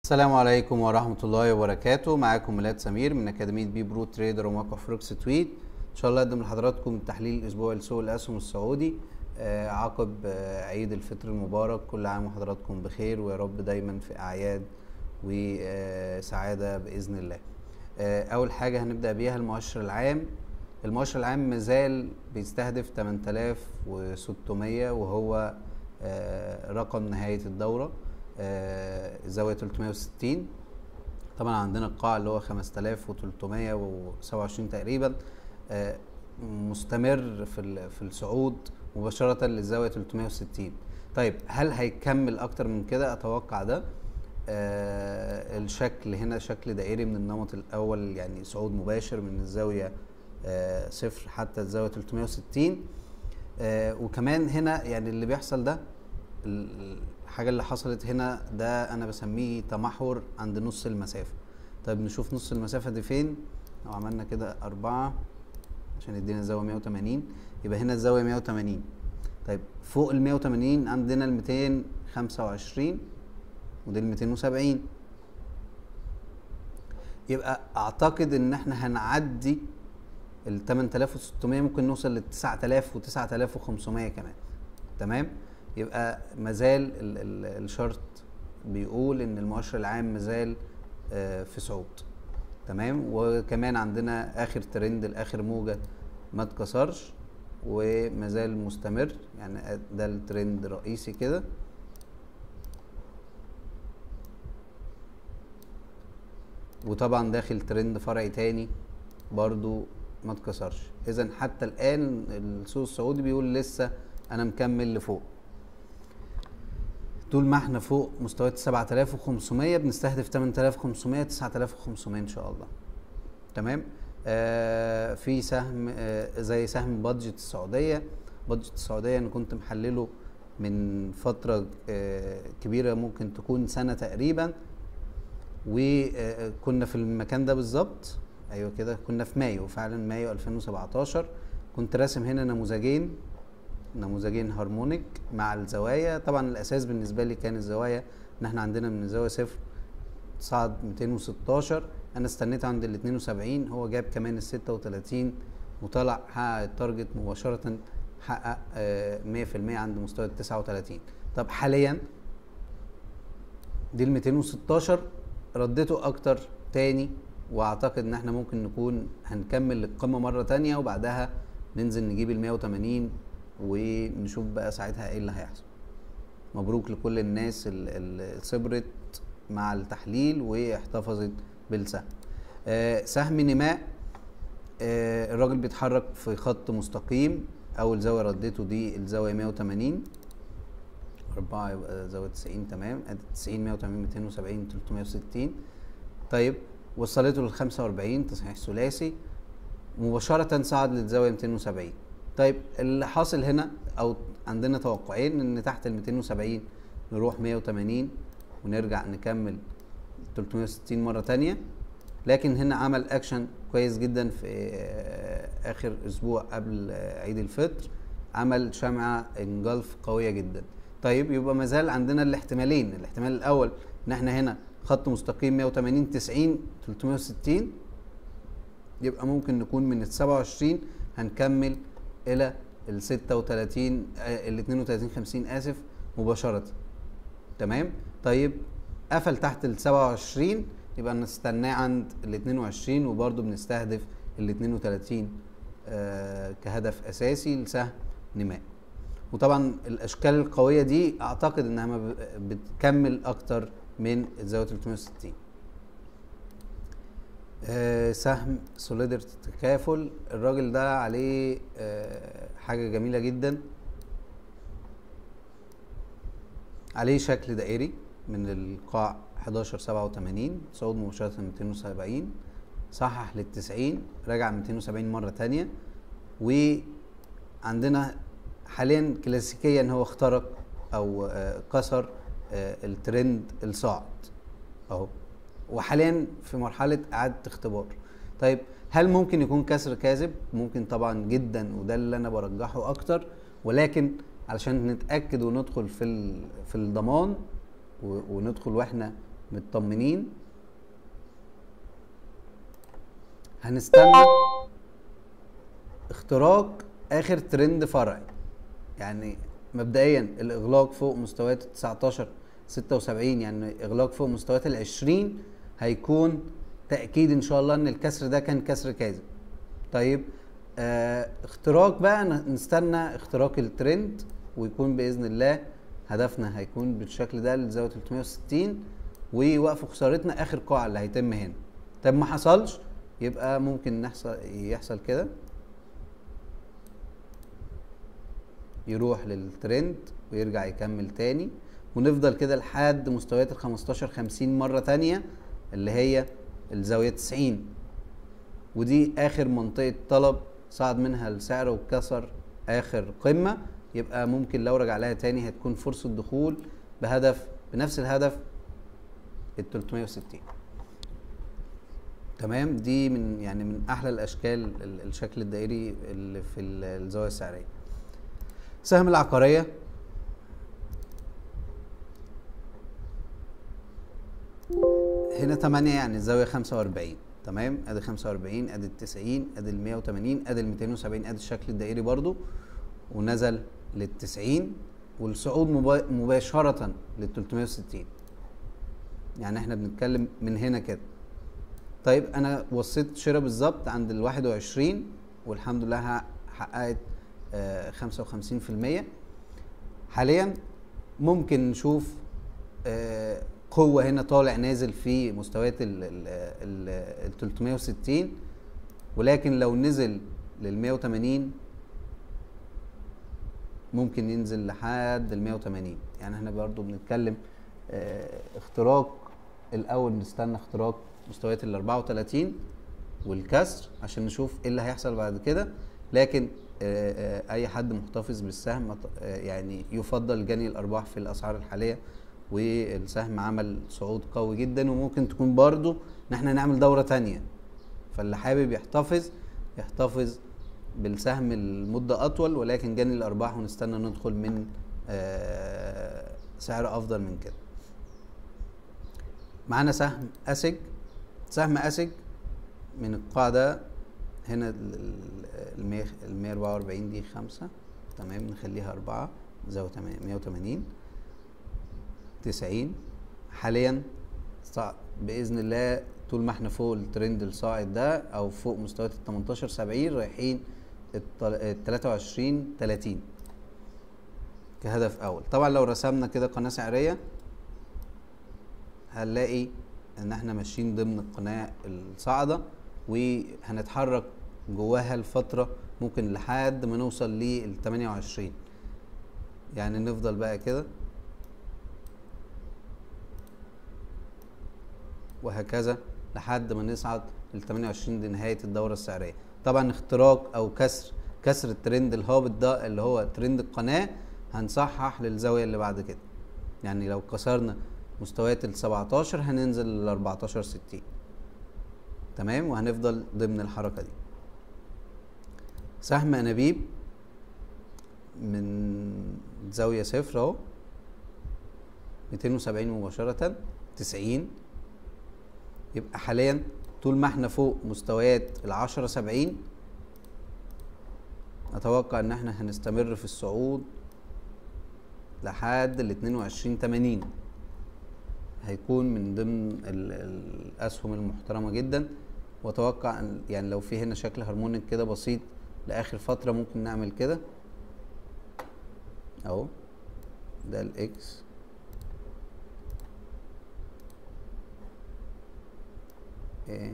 السلام عليكم ورحمة الله وبركاته معاكم ميلاد سمير من أكاديمية بي برو تريدر وموقع فروكس تويت إن شاء الله أقدم لحضراتكم تحليل الأسبوع لسوق الأسهم السعودي آه، عقب آه، عيد الفطر المبارك كل عام وحضراتكم بخير ويا رب دايما في أعياد وسعادة بإذن الله آه، أول حاجة هنبدأ بيها المؤشر العام المؤشر العام مازال بيستهدف 8600 وهو آه، رقم نهاية الدورة آه، زاوية 360 طبعا عندنا القاع اللي هو 5327 تقريبا آه، مستمر في ال- في الصعود مباشرة للزاوية 360 طيب هل هيكمل أكتر من كده أتوقع ده آه الشكل هنا شكل دائري من النمط الأول يعني صعود مباشر من الزاوية آه صفر حتى الزاوية 360 آه وكمان هنا يعني اللي بيحصل ده ال- الحاجة اللي حصلت هنا ده أنا بسميه تمحور عند نص المسافة طيب نشوف نص المسافة دي فين لو عملنا كده أربعة عشان يدينا الزاوية 180 يبقى هنا الزاوية 180 طيب فوق ال 180 عندنا ال 225 ودي ال 270 يبقى اعتقد ان احنا هنعدي ال 8600 ممكن نوصل لل 9000 و 9500 كمان تمام يبقى مازال ال ال الشرط بيقول ان المؤشر العام مازال آه، في صعود تمام وكمان عندنا اخر ترند الاخر موجه ما اتكسرش ومازال مستمر يعني ده الترند الرئيسي كده وطبعا داخل ترند فرعي تاني برضو ما اتكسرش اذا حتى الان السوق السعودي بيقول لسه انا مكمل لفوق طول ما احنا فوق مستويات 7500 بنستهدف 8500 9500 ان شاء الله تمام آه في سهم آه زي سهم بادجت السعوديه بادجت السعوديه انا كنت محلله من فتره آه كبيره ممكن تكون سنه تقريبا وكنا في المكان ده بالظبط ايوه كده كنا في مايو فعلا مايو 2017 كنت راسم هنا نموذجين نموذجين هارمونيك مع الزوايا طبعا الاساس بالنسبه لي كان الزوايا ان احنا عندنا من الزاويه صفر صعد 216 انا استنيت عند ال 72 هو جاب كمان ال 36 وطلع حقق التارجت مباشره حقق آه، 100% عند مستوى ال 39 طب حاليا دي ال 216 ردته اكتر تاني واعتقد ان احنا ممكن نكون هنكمل القمه مره تانية وبعدها ننزل نجيب ال 180 ونشوف بقى ساعتها ايه اللي هيحصل مبروك لكل الناس ال- ال- صبرت مع التحليل واحتفظت بالسهم آه سهم نماء آه الراجل بيتحرك في خط مستقيم اول زاويه ردته دي الزاويه 180 أربعة يبقى زاوية 90 تمام ادي 90 180 270 360 طيب وصلته لل 45 تصحيح ثلاثي مباشرة صعد للزاوية 270 طيب اللي حاصل هنا او عندنا توقعين ان تحت ال 270 نروح 180 ونرجع نكمل 360 مرة تانية لكن هنا عمل اكشن كويس جدا في آه، اخر اسبوع قبل آه، عيد الفطر عمل شمعة انجلف قوية جدا طيب يبقى مازال عندنا الاحتمالين الاحتمال الاول ان احنا هنا خط مستقيم 180 90 360 يبقى ممكن نكون من ال 27 هنكمل الى ال 36 آه، ال 32 50 اسف مباشرة تمام طيب قفل تحت ال 27 يبقى نستناه عند ال 22 وبرده بنستهدف ال 32 آه كهدف اساسي لسهم نماء وطبعا الاشكال القويه دي اعتقد انها ما ب- بتكمل اكتر من الزاويه 360 آه سهم سوليدرتي التكافل الراجل ده عليه آه حاجه جميله جدا عليه شكل دائري من القاع 1187 صعود مباشرة 270 صحح لل 90 رجع 270 مرة تانية وعندنا حاليا كلاسيكيا هو اخترق او آه، كسر آه، الترند الصاعد اهو وحاليا في مرحلة اعادة اختبار طيب هل ممكن يكون كسر كاذب ممكن طبعا جدا وده اللي انا برجحه اكتر ولكن علشان نتاكد وندخل في ال- في الضمان و- وندخل واحنا مطمنين هنستنى اختراق اخر ترند فرعي يعني مبدئيا الاغلاق فوق مستويات 19 76 يعني اغلاق فوق مستويات ال 20 هيكون تاكيد ان شاء الله ان الكسر ده كان كسر كاذب طيب آه اختراق بقى نستنى اختراق الترند ويكون باذن الله هدفنا هيكون بالشكل ده لزاويه 360 ووقف خسارتنا اخر قاعه اللي هيتم هنا طب ما حصلش يبقى ممكن نحصل يحصل كده يروح للترند ويرجع يكمل تاني ونفضل كده لحد مستويات ال 15 50 مره تانية اللي هي الزاويه 90 ودي اخر منطقه طلب صعد منها السعر وكسر اخر قمه يبقى ممكن لو رجع لها تاني هتكون فرصه دخول بهدف بنفس الهدف ال 360 تمام دي من يعني من احلى الاشكال الشكل الدائري اللي في الزاويه السعريه سهم العقاريه هنا 8 يعني الزاويه 45 تمام ادي 45 ادي ال 90 ادي ال 180 ادي ال 270 ادي الشكل الدائري برضو ونزل لل 90 والصعود مباشره لل 360 يعني احنا بنتكلم من هنا كده طيب انا وصيت شراء بالظبط عند ال 21 والحمد لله حققت آه 55% حاليا ممكن نشوف آه قوه هنا طالع نازل في مستويات ال 360 ولكن لو نزل لل 180 ممكن ينزل لحد ال 180 يعني احنا برضو بنتكلم اه اختراق الاول نستنى اختراق مستويات ال 34 والكسر عشان نشوف ايه اللي هيحصل بعد كده لكن اه اه اي حد محتفظ بالسهم يعني يفضل جني الارباح في الاسعار الحاليه والسهم عمل صعود قوي جدا وممكن تكون برضو ان احنا نعمل دوره تانية فاللي حابب يحتفظ يحتفظ بالسهم المده اطول ولكن جني الارباح ونستنى ندخل من سعر افضل من كده معانا سهم اسج سهم اسج من القاعده هنا ال 144 دي خمسة تمام نخليها أربعة زاوية 180 90 حاليا باذن الله طول ما احنا فوق الترند الصاعد ده او فوق مستويات ال 18 70 رايحين ال 23 30 كهدف اول طبعا لو رسمنا كده قناه سعريه هنلاقي ان احنا ماشيين ضمن القناه الصاعده وهنتحرك جواها لفتره ممكن لحد ما نوصل لل 28 يعني نفضل بقى كده وهكذا لحد ما نصعد ل 28 دي نهايه الدوره السعريه طبعا اختراق او كسر كسر الترند الهابط ده اللي هو ترند القناه هنصحح للزاويه اللي بعد كده يعني لو كسرنا مستويات ال 17 هننزل ل 14 60 تمام وهنفضل ضمن الحركه دي سهم انابيب من زاويه صفر اهو 270 مباشره 90 يبقى حاليا طول ما احنا فوق مستويات ال 10 70 اتوقع ان احنا هنستمر في الصعود لحد ال 22 80 هيكون من ضمن الاسهم المحترمه جدا واتوقع ان يعني لو في هنا شكل هارمونيك كده بسيط لاخر فتره ممكن نعمل كده اهو ده الاكس ايه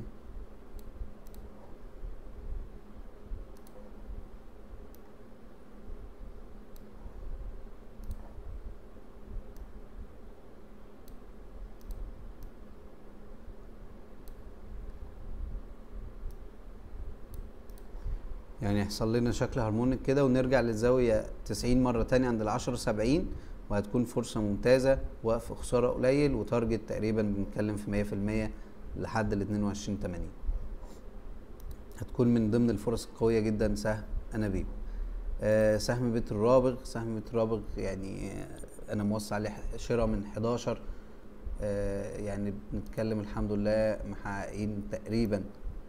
يعني يحصل لنا شكل هارمونيك كده ونرجع للزاوية 90 مرة تانية عند العشرة سبعين وهتكون فرصة ممتازة وقف خسارة قليل وتارجت تقريبا بنتكلم في مية في المية لحد ال 22 80 هتكون من ضمن الفرص القوية جدا سهم انابيب آه سهم بيت الرابغ سهم بيت الرابغ يعني آه انا موسع عليه شراء من 11 آه، يعني بنتكلم الحمد لله محققين تقريبا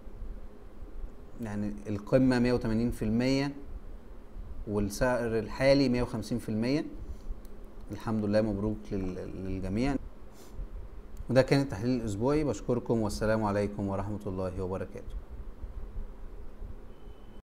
يعني القمة 180% والسعر الحالي 150% الحمد لله مبروك لل- للجميع وده كان التحليل الأسبوعي بشكركم والسلام عليكم ورحمة الله وبركاته